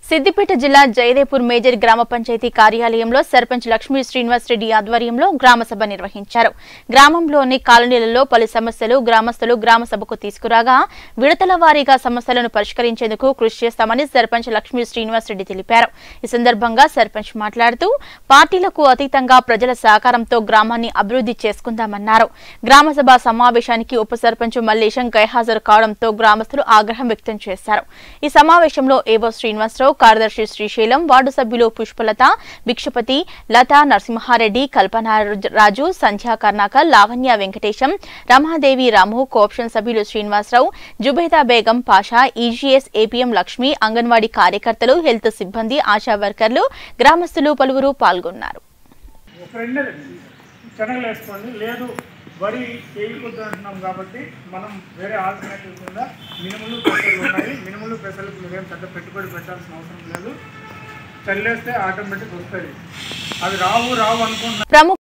సిద్దిపేట జిల్లా జయదేపూర్ మేజర్ గ్రామ పంచాయతీ కార్యాలయంలో సర్పంచ్ లక్ష్మీ శ్రీనివాస్ రెడ్డి ఆధ్వర్యంలో గ్రామ సభ నిర్వహించారు గ్రామంలోని కాలనీలలో పలు సమస్యలు గ్రామస్తులు గ్రామ సభకు తీసుకురాగా విడతల వారీగా సమస్యలను పరిష్కరించేందుకు కృషి చేస్తామని సర్పంచ్ లక్ష్మీ శ్రీనివాస్ రెడ్డి తెలిపారు ఈ సందర్భంగా సర్పంచ్ మాట్లాడుతూ పార్టీలకు అతీతంగా ప్రజల సహకారంతో గ్రామాన్ని అభివృద్ధి చేసుకుందామన్నారు గ్రామ సభ సమావేశానికి ఉప సర్పంచ్ మల్లేశం గైహాజరు కావడంతో గ్రామస్తులు ఆగ్రహం వ్యక్తం చేశారు ఈ సమావేశంలో ఏవో శ్రీనివాసరావు కార్యదర్శి శ్రీశైలం వార్డు సభ్యులు పుష్పలత భిక్షపతి లత నరసింహారెడ్డి కల్పన రాజు సంధ్యా కర్ణాకర్ లావణ్య వెంకటేశం రమాదేవి రాము కోఆప్షన్ సభ్యులు శ్రీనివాసరావు జుబేదా బేగం పాషా ఈజీఎస్ ఏపీఎం లక్ష్మి అంగన్వాడీ కార్యకర్తలు హెల్త్ సిబ్బంది ఆశా వర్కర్లు గ్రామస్తులు పలువురు పాల్గొన్నారు ఒక రెండు శనగలు వేసుకోండి లేదు వరి వేయకూడదు అంటున్నాం కాబట్టి మనం వేరే ఆల్టర్నేటివ్ కింద మినుములు పెసలు ఉన్నాయి మినుములు పెసలకు మీరేం పెద్ద పెట్టుబడి పెట్టాల్సిన అవసరం లేదు చల్లేస్తే ఆటోమేటిక్ వస్తుంది అవి రావు రావు అనుకుంటున్నాం ప్రముఖ